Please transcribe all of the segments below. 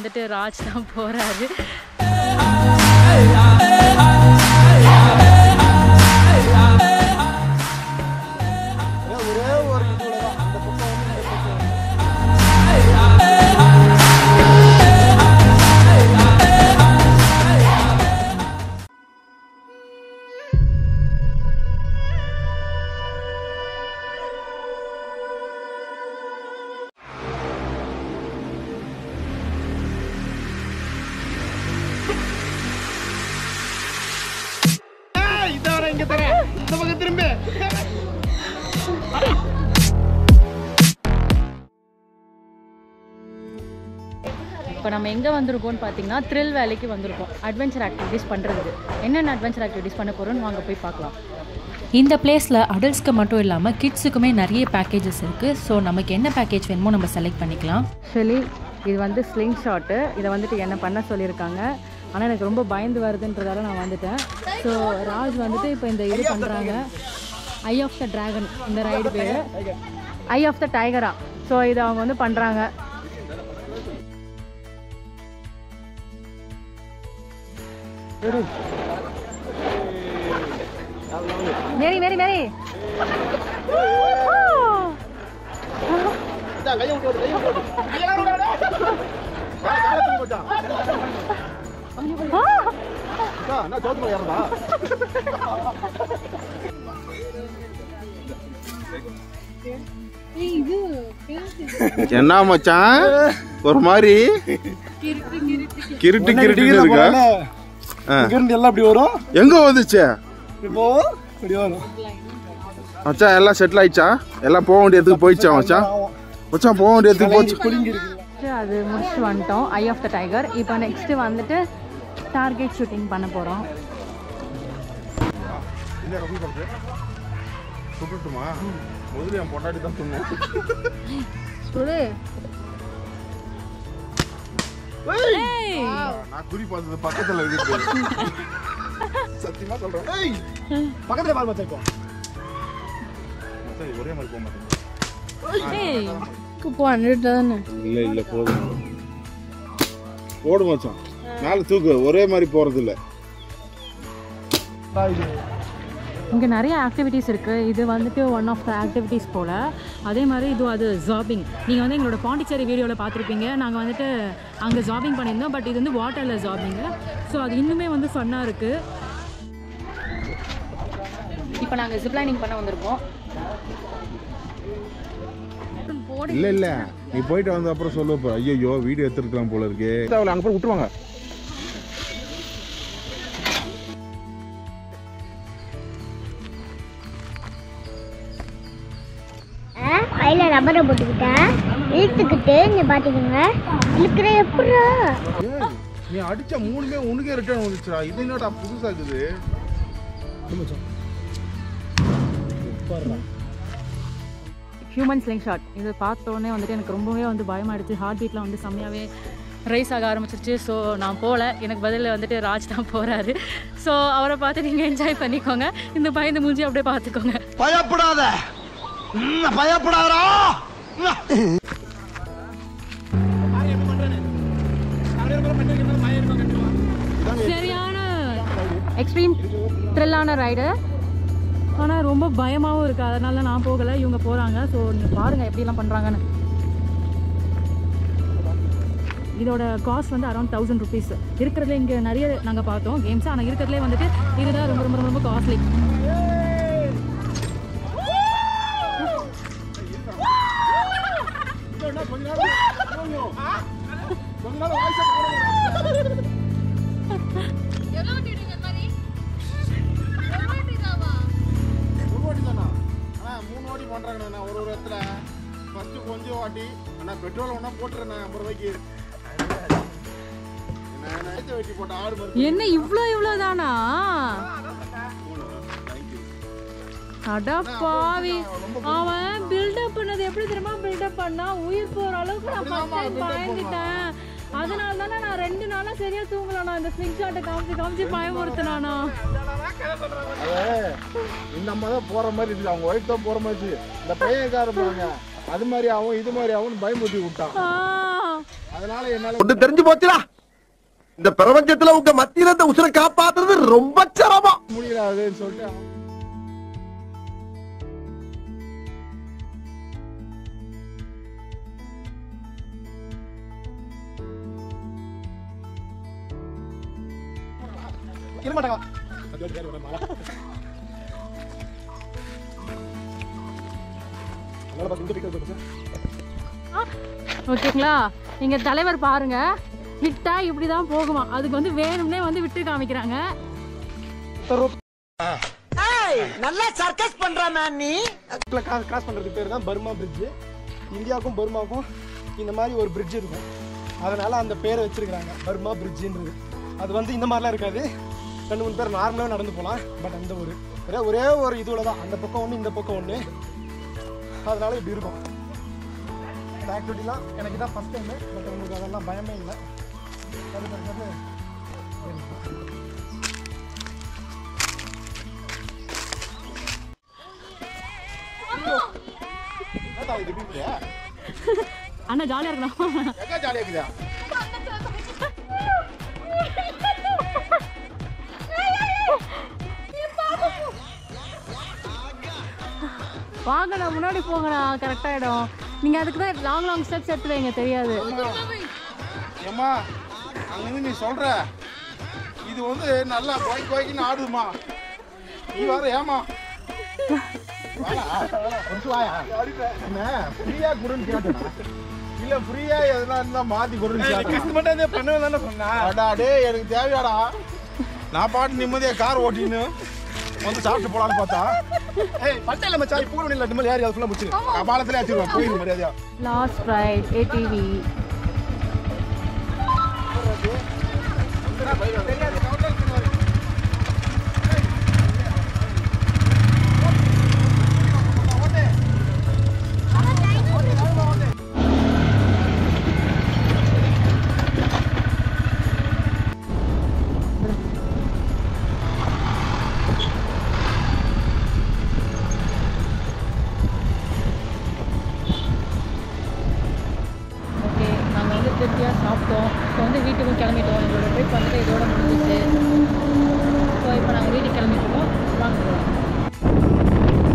வந்துட்டு ராஜ் தான் போகிறாரு ஒரே ஒரு இதுல தான் அந்த பக்கம் ஒன்று இந்த பக்கம் ஒன்று இதான் இங்க தரேன் இந்த பக்கம் திரும்பி இப்போ நம்ம எங்கே வந்திருக்கோம்னு பார்த்தீங்கன்னா த்ரில் வேலைக்கு வந்திருக்கோம் அட்வென்ச்சர் ஆக்டிவிட்டீஸ் பண்ணுறதுக்கு என்னென்ன அட்வென்ச்சர் ஆக்டிவிட்டீஸ் பண்ண போகிறோம்னு வாங்க போய் பார்க்கலாம் இந்த பிளேஸில் அடல்ட்ஸ்க்கு மட்டும் இல்லாமல் கிட்ஸுக்குமே நிறைய பேக்கேஜஸ் இருக்குது ஸோ நமக்கு என்ன பேக்கேஜ் வேணுமோ நம்ம செலக்ட் பண்ணிக்கலாம் ஆக்சுவலி இது வந்து ஸ்லிங் ஷாட்டு இதை வந்துட்டு என்ன பண்ண சொல்லியிருக்காங்க ஆனால் எனக்கு ரொம்ப பயந்து வருதுன்றதால நான் வந்துட்டேன் ஸோ ராஜ் வந்துட்டு இப்போ இந்த இது பண்ணுறாங்க ஐ ஆஃப் த டிராகன் இந்த ரைடு பேர் ஐ ஆஃப் த டைகரா ஸோ இதை அவங்க வந்து பண்ணுறாங்க மேரி மேரி மேரி இதான் கையை விட்டு விடு, கையை விட்டு விடு. கையெல்லாம் விடு, விடு. வா, காலை தூக்கி போட்டான். அக்கா, என்ன சோத்து மேல ஏறுறதா? என்ன மச்சான் ஒரு மாதிரி கிருட்டு கிருட்டுன்னு இருக்கா ஆ. இங்க இருந்து எல்லாம் இப்படி வரும் எங்க வந்துச்சு இப்போ இப்படி வரும் மச்சான் எல்லாம் செட்டில் ஆயிடுச்சா எல்லாம் போக வேண்டிய இடத்துக்கு போயிடுச்சா மச்சான் மச்சான் போக வேண்டிய இடத்துக்கு போச்சு குலுங்கி இருக்கு அது முடிச்சுட்டு வந்துட்டோம் ஐ ஆஃப் த டைகர் இப்போ நெக்ஸ்ட்டு வந்துட்டு டார்கெட் ஷூட்டிங் பண்ண போகிறோம் சுட்டுட்டுமா முதல்ல என் பொண்டாட்டி தான் சொன்னேன் சுடு நான் குறி பார்த்தது பக்கத்துல இருக்கு சத்தியமா சொல்றேன் ஏய், பக்கத்துல பால் மச்சான் இப்போ மச்சான், ஒரே மாதிரி போக மாட்டேன் இப்போ ஹண்ட்ரட் தானே இல்ல இல்ல போதும் போடு மச்சான் மேல தூக்கு ஒரே மாதிரி போறது இல்ல இங்கே நிறைய ஆக்டிவிட்டீஸ் இருக்குது இது வந்துட்டு ஒன் ஆஃப் த ஆக்டிவிட்டீஸ் போல் அதே மாதிரி இது அது ஜாபிங் நீங்கள் வந்து எங்களோட பாண்டிச்சேரி வீடியோவில் பார்த்துருப்பீங்க நாங்கள் வந்துட்டு அங்கே ஜாபிங் பண்ணியிருந்தோம் பட் இது வந்து வாட்டரில் ஜாபிங்கு ஸோ அது இன்னுமே வந்து ஃபன்னாக இருக்குது இப்போ நாங்கள் ஜிப்லைனிங் பண்ண வந்திருக்கோம் இல்ல இல்ல நீ போயிட்டு வந்த அப்புறம் சொல்லுவ ஐயோ வீடியோ எடுத்துருக்கலாம் போல இருக்கு அங்க போய் விட்டுருவாங்க கையில் ரப்பரை போட்டுக்கிட்டேன் இழுத்துக்கிட்டு இங்கே பார்த்துக்கோங்க இழுக்கிற எப்படா ஏய், நீ அடிச்ச மூணுமே உனக்கே ரிட்டர்ன் வந்துச்சுடா இது என்னடா புதுசா இருக்குது ஹியூமன் ஸ்லிங் ஷாட் இது பார்த்தோன்னே வந்துட்டு எனக்கு ரொம்பவே வந்து பயமாயிடுச்சு ஹார்ட் பீட்லாம் வந்து செம்மையாகவே ரைஸ் ஆக ஆரம்பிச்சிருச்சு ஸோ நான் போகல எனக்கு பதில் வந்துட்டு ராஜ் தான் போகிறாரு ஸோ அவரை பார்த்து நீங்கள் என்ஜாய் பண்ணிக்கோங்க இந்த பயந்து மூஞ்சி அப்படியே பார்த்துக்கோங்க பயப்படாத பயப்படாதா சரியான எக்ஸ்ட்ரீம் த்ரில்லான ரைடு ஆனால் ரொம்ப பயமாகவும் இருக்குது அதனால நான் போகலை இவங்க போகிறாங்க ஸோ நீங்கள் பாருங்கள் எப்படிலாம் பண்ணுறாங்கன்னு இதோட காஸ்ட் வந்து அரௌண்ட் தௌசண்ட் ருபீஸ் இருக்கிறதுல இங்கே நிறைய நாங்கள் பார்த்தோம் கேம்ஸ் ஆனால் இருக்கிறதுலே வந்துட்டு இதுதான் ரொம்ப ரொம்ப ரொம்ப காஸ்ட்லி ஒரு வாட்டி தானா ஆனா மூணு வாட்டி பண்றாங்கண்ணா ஒரு ஒரு இடத்துல ஃபர்ஸ்ட் கொஞ்சம் வாட்டி ஆனா பெட்ரோல் ஒன்றா போட்டுறேன் ஐம்பது ரூபாய்க்கு நான் நேற்று வெட்டி போட்ட ஆடு மாதிரி என்ன இவ்வளோ இவ்வளோ தானா அட பாவி அவன் பில்டப் பண்ணது எப்படி தெரியுமா பில்டப் பண்ணா உயிர் போற அளவுக்கு நான் ஃபர்ஸ்ட் டைம் பயந்துட்டேன் அதனால தானே நான் ரெண்டு நாளா சரியா தூங்கலண்ணா இந்த ஸ்லிங் ஷாட்டை காமிச்சு காமிச்சு பயமுறுத்தினானா இந்த அம்மா தான் போற மாதிரி இருக்குது அவங்க ஒய்ஃப் தான் போற மாதிரி இருந்துச்சு. இந்த பையன் இருக்காரு பாருங்க அது மாதிரி ஆகும் இது மாதிரி ஆகும் பயமுறுத்தி விட்டான் ஆ, அதனால என்னால ஒன்று தெரிஞ்சு போச்சுடா இந்த பிரபஞ்சத்துல உங்க மத்தியில இந்த உசுரை காப்பாத்துறது ரொம்ப சிரமம் முடியலாதுன்னு சொல்லிட்டு இருக்க மாட்டாங்க அதனால பார்த்து இங்க பிக்கப் இருக்கு சார் ஓகேங்களா இங்க தலைவர் பாருங்க விட்டா இப்படி தான் போகுமா அதுக்கு வந்து வேணும்னே வந்து விட்டு காமிக்கிறாங்க கிராஸ் கிராஸ் பண்ணுறதுக்கு பேர் தான் பர்மா பிரிட்ஜு இந்தியாவுக்கும் பர்மாவுக்கும் இந்த மாதிரி ஒரு பிரிட்ஜ் இருக்கும் அதனால அந்த பேரை வச்சிருக்காங்க பர்மா பிரிட்ஜுன்றது அது வந்து இந்த மாதிரிலாம் இருக்காது ரெண்டு மூணு பேர் நார்மலாக நடந்து போகலாம் பட் அந்த ஒரு ஒரே ஒரே ஒரு இதுவில் தான் அந்த பக்கம் ஒன்று இந்த பக்கம் ஒன்று அதனால இப்படி இருக்கும் இந்த ஆக்டிவிட்டிலாம் எனக்கு தான் ஃபஸ்ட் டைமு பட் உங்களுக்கு அதெல்லாம் பயமே இல்லை அது பண்றது என்னடா இது இப்படி இருக்குதா? அண்ணா ஜாலியா இருக்கணும் எங்க ஜாலியா இருக்குதா வாங்கண்ணா முன்னாடி போங்கண்ணா கரெக்டாக இடம் நீங்கள் அதுக்கு தான் லாங் லாங் ஸ்டெப்ஸ் எடுத்து வைங்க தெரியாது ஏம்மா அங்கிருந்து நீ சொல்ற இது வந்து நல்லா கோய் கோய்க்குன்னு ஆடுதுமா நீ வர ஏமா ஃப்ரீயா குடுன்னு கேட்டேன் இல்ல ஃப்ரீயா எதுனா இருந்தா மாத்தி கொடுன்னு கேட்டேன் மட்டும் பண்ணுவேன் தானே சொன்னேன் அடா டேய் எனக்கு தேவையாடா நான் பாட்டு நிம்மதியா கார் ஓட்டின்னு வந்து சாப்பிட்டு போலான்னு பார்த்தா ஏய் பட்டையில மச்சான் இப்போ கூட இல்லை இந்த மாதிரி யார் அது ஃபுல்லாக முடிச்சிரு கபாலத்திலே வச்சிருவேன் போயிரு மரியாதையா லாஸ்ட் ரைட் ஏடிவி ஓகே நாங்கள் வந்து திருப்தியாக சாப்பிட்டோம் இப்போ வந்து வீட்டுக்கும் கிளம்பிட்டோம் எங்களோட ட்ரிப் வந்துட்டு இதோட முடிஞ்சிச்சு ஸோ இப்போ நாங்கள் வீட்டுக்கு கிளம்பிட்டுருக்கோம் வாங்க போகலாம்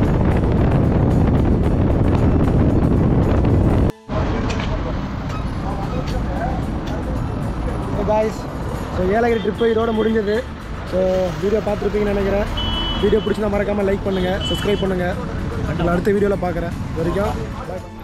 காய்ஸ் ஸோ ஏலகிரி ட்ரிப்பு இதோட முடிஞ்சது ஸோ வீடியோ பார்த்துருப்பீங்கன்னு நினைக்கிறேன் வீடியோ பிடிச்சிருந்தா மறக்காமல் லைக் பண்ணுங்கள் சப்ஸ்கிரைப் பண்ணுங்கள் உங்களை அடுத்த வீடியோவில் பார்க்குறேன் இது வரைக்கும் bye.